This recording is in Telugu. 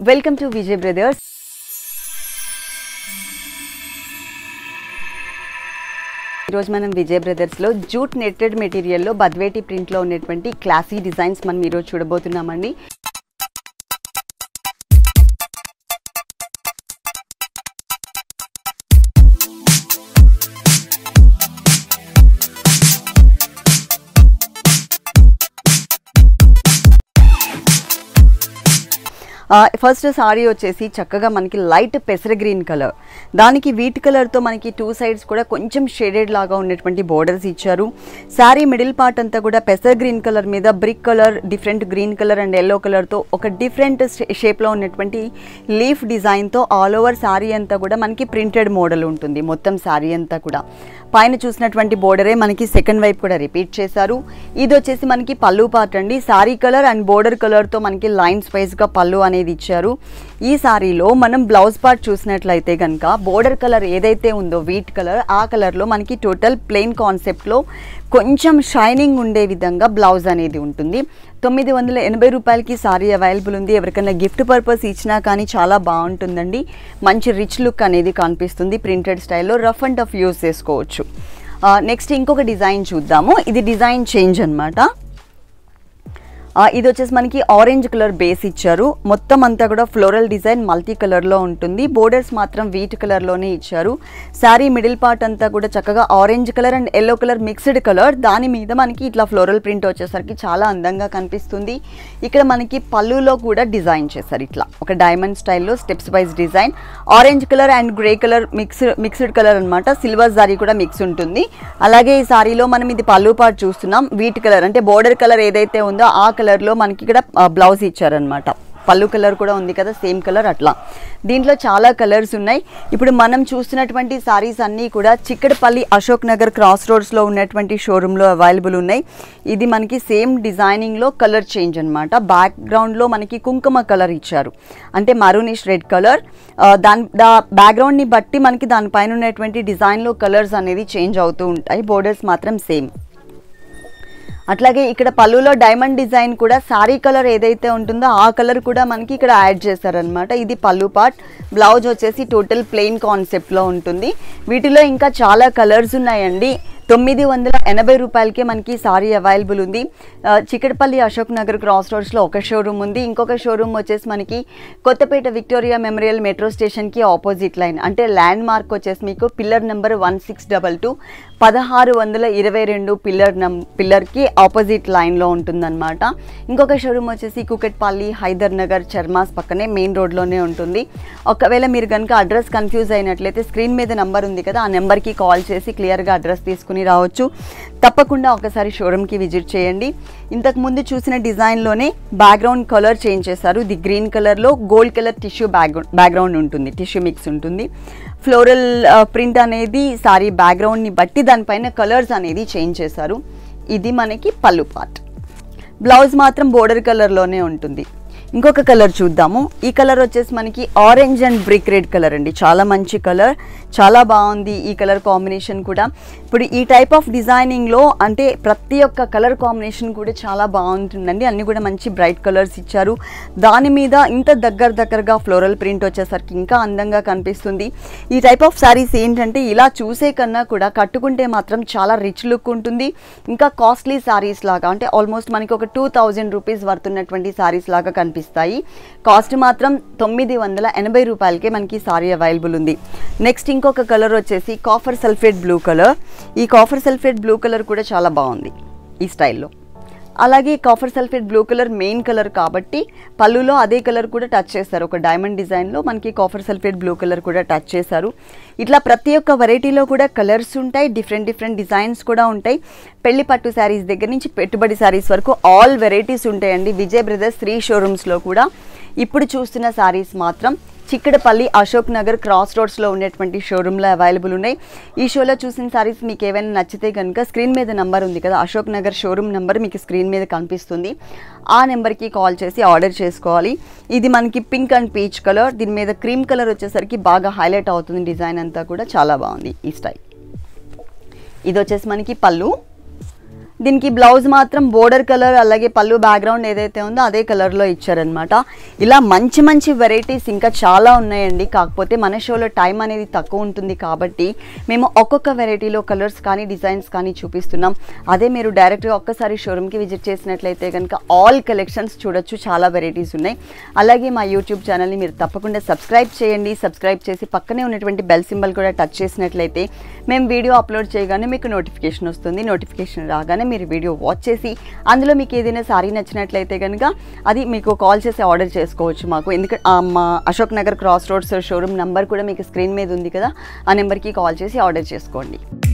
వెల్కమ్ టు విజయ్ బ్రదర్స్ ఈరోజు మనం విజయ్ బ్రదర్స్లో జూట్ నెట్టెడ్ మెటీరియల్లో బద్వేటి ప్రింట్లో ఉన్నటువంటి క్లాసీ డిజైన్స్ మనం ఈరోజు చూడబోతున్నామండి ఫస్ట్ సారీ వచ్చేసి చక్కగా మనకి లైట్ పెసర గ్రీన్ కలర్ దానికి వీట్ కలర్తో మనకి టూ సైడ్స్ కూడా కొంచెం షేడెడ్ లాగా ఉన్నటువంటి బోర్డర్స్ ఇచ్చారు శారీ మిడిల్ పార్ట్ అంతా కూడా పెసర గ్రీన్ కలర్ మీద brick colour different green colour and yellow కలర్తో ఒక డిఫరెంట్ షేప్లో ఉన్నటువంటి లీఫ్ డిజైన్తో ఆల్ ఓవర్ శారీ అంతా కూడా మనకి ప్రింటెడ్ మోడల్ ఉంటుంది మొత్తం శారీ అంతా కూడా పైన చూసినటువంటి బోర్డరే మనకి సెకండ్ వైపు కూడా రిపీట్ చేశారు ఇది వచ్చేసి మనకి పళ్ళు పార్ట్ అండి శారీ కలర్ అండ్ బోర్డర్ కలర్తో మనకి లైన్స్ వైజ్గా పళ్ళు అనేది ఇచ్చారు ఈ శారీలో మనం బ్లౌజ్ పార్ట్ చూసినట్లయితే కనుక బోర్డర్ కలర్ ఏదైతే ఉందో వీట్ కలర్ ఆ కలర్లో మనకి టోటల్ ప్లెయిన్ కాన్సెప్ట్లో కొంచెం షైనింగ్ ఉండే విధంగా బ్లౌజ్ అనేది ఉంటుంది తొమ్మిది వందల ఎనభై రూపాయలకి సారీ అవైలబుల్ ఉంది ఎవరికైనా గిఫ్ట్ పర్పస్ ఇచ్చినా కానీ చాలా బాగుంటుందండి మంచి రిచ్ లుక్ అనేది కనిపిస్తుంది ప్రింటెడ్ స్టైల్లో రఫ్ అండ్ టఫ్ యూస్ చేసుకోవచ్చు నెక్స్ట్ ఇంకొక డిజైన్ చూద్దాము ఇది డిజైన్ చేంజ్ అనమాట ఇది వచ్చేసి మనకి ఆరెంజ్ కలర్ బేస్ ఇచ్చారు మొత్తం అంతా కూడా ఫ్లోరల్ డిజైన్ మల్టీ కలర్లో ఉంటుంది బోర్డర్స్ మాత్రం వీట్ కలర్లోనే ఇచ్చారు శారీ మిడిల్ పార్ట్ అంతా కూడా చక్కగా orange colour and yellow colour mixed colour దాని మీద మనకి ఇట్లా ఫ్లోరల్ ప్రింట్ వచ్చేసరికి చాలా అందంగా కనిపిస్తుంది ఇక్కడ మనకి పళ్ళులో కూడా డిజైన్ చేశారు ఇట్లా ఒక డైమండ్ స్టైల్లో steps wise design orange colour and grey colour mix mixed colour అనమాట సిల్వర్ సారీ కూడా మిక్స్ ఉంటుంది అలాగే ఈ సారీలో మనం ఇది పళ్ళు పార్ట్ చూస్తున్నాం వీట్ కలర్ అంటే బోర్డర్ కలర్ ఏదైతే ఉందో ఆ కలర్లో మనకి ఇక్కడ బ్లౌజ్ ఇచ్చారనమాట పళ్ళు కలర్ కూడా ఉంది కదా సేమ్ కలర్ అట్లా దీంట్లో చాలా కలర్స్ ఉన్నాయి ఇప్పుడు మనం చూస్తున్నటువంటి సారీస్ అన్నీ కూడా చిక్కడపల్లి అశోక్ నగర్ క్రాస్ రోడ్స్లో ఉన్నటువంటి షోరూంలో అవైలబుల్ ఉన్నాయి ఇది మనకి సేమ్ డిజైనింగ్లో కలర్ చేంజ్ అనమాట బ్యాక్గ్రౌండ్లో మనకి కుంకుమ కలర్ ఇచ్చారు అంటే మరూనిష్ రెడ్ కలర్ దాని దా బ్యాక్గ్రౌండ్ని బట్టి మనకి దానిపైన ఉన్నటువంటి డిజైన్లో కలర్స్ అనేది చేంజ్ అవుతూ ఉంటాయి బోర్డర్స్ మాత్రం సేమ్ అట్లాగే ఇక్కడ పళ్ళులో డైమండ్ డిజైన్ కూడా శారీ కలర్ ఏదైతే ఉంటుందో ఆ కలర్ కూడా మనకి ఇక్కడ యాడ్ చేశారనమాట ఇది పళ్ళు పార్ట్ బ్లౌజ్ వచ్చేసి టోటల్ ప్లెయిన్ కాన్సెప్ట్లో ఉంటుంది వీటిలో ఇంకా చాలా కలర్స్ ఉన్నాయండి తొమ్మిది వందల ఎనభై రూపాయలకే మనకి సారీ అవైలబుల్ ఉంది చికటపల్లి అశోక్ నగర్ క్రాస్ రోడ్స్లో ఒక షోరూమ్ ఉంది ఇంకొక షోరూమ్ వచ్చేసి మనకి కొత్తపేట విక్టోరియా మెమోరియల్ మెట్రో స్టేషన్కి ఆపోజిట్ లైన్ అంటే ల్యాండ్ మార్క్ వచ్చేసి మీకు pillar number one six double two పదహారు వందల ఇరవై రెండు పిల్లర్ నం పిల్లర్కి ఆపోజిట్ లైన్లో ఉంటుందన్నమాట ఇంకొక షోరూమ్ వచ్చేసి కుకెట్పల్లి హైదర్ నగర్ చర్మాస్ పక్కనే మెయిన్ రోడ్లోనే ఉంటుంది ఒకవేళ మీరు కనుక అడ్రస్ కన్ఫ్యూజ్ అయినట్లయితే స్క్రీన్ మీద నెంబర్ ఉంది కదా ఆ నెంబర్కి కాల్ చేసి క్లియర్గా అడ్రస్ తీసుకుని రావచ్చు తప్పకుండా ఒకసారి షోరూమ్కి విజిట్ చేయండి ఇంతకు ముందు చూసిన డిజైన్లోనే బ్యాక్గ్రౌండ్ కలర్ చేంజ్ చేశారు ది గ్రీన్ కలర్లో gold colour tissue background background ఉంటుంది టిష్యూ మిక్స్ ఉంటుంది ఫ్లోరల్ ప్రింట్ అనేది సారీ బ్యాక్గ్రౌండ్ని బట్టి దానిపైన కలర్స్ అనేది చేంజ్ చేశారు ఇది మనకి పళ్ళు పార్ట్ బ్లౌజ్ మాత్రం బోర్డర్ కలర్లోనే ఉంటుంది ఇంకొక కలర్ చూద్దాము ఈ కలర్ వచ్చేసి మనకి orange and brick red colour అండి చాలా మంచి కలర్ చాలా బాగుంది ఈ కలర్ కాంబినేషన్ కూడా ఇప్పుడు ఈ టైప్ ఆఫ్ డిజైనింగ్లో అంటే ప్రతి ఒక్క కలర్ కాంబినేషన్ కూడా చాలా బాగుంటుందండి అన్నీ కూడా మంచి బ్రైట్ కలర్స్ ఇచ్చారు దాని మీద ఇంత దగ్గర దగ్గరగా ఫ్లోరల్ ప్రింట్ వచ్చేసరికి ఇంకా అందంగా కనిపిస్తుంది ఈ టైప్ ఆఫ్ శారీస్ ఏంటంటే ఇలా చూసే కన్నా కూడా కట్టుకుంటే మాత్రం చాలా రిచ్ లుక్ ఉంటుంది ఇంకా కాస్ట్లీ శారీస్ లాగా అంటే ఆల్మోస్ట్ మనకి ఒక టూ థౌజండ్ రూపీస్ వర్తున్నటువంటి శారీస్ లాగా కనిపిస్తాయి కాస్ట్ మాత్రం తొమ్మిది వందల ఎనభై రూపాయలకే మనకి సారీ అవైలబుల్ ఉంది నెక్స్ట్ ఇంకొక కలర్ వచ్చేసి కాఫర్ సల్ఫేట్ బ్లూ కలర్ ఈ కాఫర్ సల్ఫేట్ బ్లూ కలర్ కూడా చాలా బాగుంది ఈ స్టైల్లో అలాగే copper sulphate blue colour main colour కాబట్టి పళ్ళులో అదే కలర్ కూడా టచ్ చేస్తారు ఒక డైమండ్ డిజైన్లో మనకి కాఫర్ సల్ఫేట్ బ్లూ కలర్ కూడా టచ్ చేశారు ఇట్లా ప్రతి ఒక్క వెరైటీలో కూడా కలర్స్ ఉంటాయి డిఫరెంట్ డిఫరెంట్ డిజైన్స్ కూడా ఉంటాయి పెళ్లి పట్టు శారీస్ దగ్గర నుంచి పెట్టుబడి శారీస్ వరకు ఆల్ వెరైటీస్ ఉంటాయండి విజయ్ బ్రదర్స్ త్రీ షోరూమ్స్లో కూడా ఇప్పుడు చూస్తున్న శారీస్ మాత్రం చిక్కడపల్లి అశోక్ నగర్ క్రాస్ రోడ్స్లో ఉండేటువంటి షోరూంలో అవైలబుల్ ఉన్నాయి ఈ షోలో చూసిన సారీస్ మీకు ఏవైనా నచ్చితే కనుక స్క్రీన్ మీద నెంబర్ ఉంది కదా అశోక్ నగర్ షోరూమ్ నెంబర్ మీకు స్క్రీన్ మీద కనిపిస్తుంది ఆ నెంబర్కి కాల్ చేసి ఆర్డర్ చేసుకోవాలి ఇది మనకి పింక్ అండ్ పీచ్ కలర్ దీని మీద క్రీమ్ కలర్ వచ్చేసరికి బాగా హైలైట్ అవుతుంది డిజైన్ అంతా కూడా చాలా బాగుంది ఈ స్టైల్ ఇది వచ్చేసి మనకి పళ్ళు దీనికి బ్లౌజ్ మాత్రం బోర్డర్ కలర్ అలాగే పళ్ళు బ్యాక్గ్రౌండ్ ఏదైతే ఉందో అదే కలర్లో ఇచ్చారనమాట ఇలా మంచి మంచి వెరైటీస్ ఇంకా చాలా ఉన్నాయండి కాకపోతే మన షోలో టైం అనేది తక్కువ ఉంటుంది కాబట్టి మేము ఒక్కొక్క వెరైటీలో కలర్స్ కానీ డిజైన్స్ కానీ చూపిస్తున్నాం అదే మీరు డైరెక్ట్గా ఒక్కసారి షోరూమ్కి విజిట్ చేసినట్లయితే కనుక ఆల్ కలెక్షన్స్ చూడొచ్చు చాలా వెరైటీస్ ఉన్నాయి అలాగే మా యూట్యూబ్ ఛానల్ని మీరు తప్పకుండా సబ్స్క్రైబ్ చేయండి సబ్స్క్రైబ్ చేసి పక్కనే ఉన్నటువంటి బెల్ సింబల్ కూడా టచ్ చేసినట్లయితే మేము వీడియో అప్లోడ్ చేయగానే మీకు నోటిఫికేషన్ వస్తుంది నోటిఫికేషన్ రాగానే మీరు వీడియో వాచ్ చేసి అందులో మీకు ఏదైనా సారీ నచ్చినట్లయితే కనుక అది మీకు కాల్ చేసి ఆర్డర్ చేసుకోవచ్చు మాకు ఎందుకంటే మా Ashok Nagar cross roads showroom number కూడా మీకు స్క్రీన్ మీద ఉంది కదా ఆ నెంబర్కి కాల్ చేసి ఆర్డర్ చేసుకోండి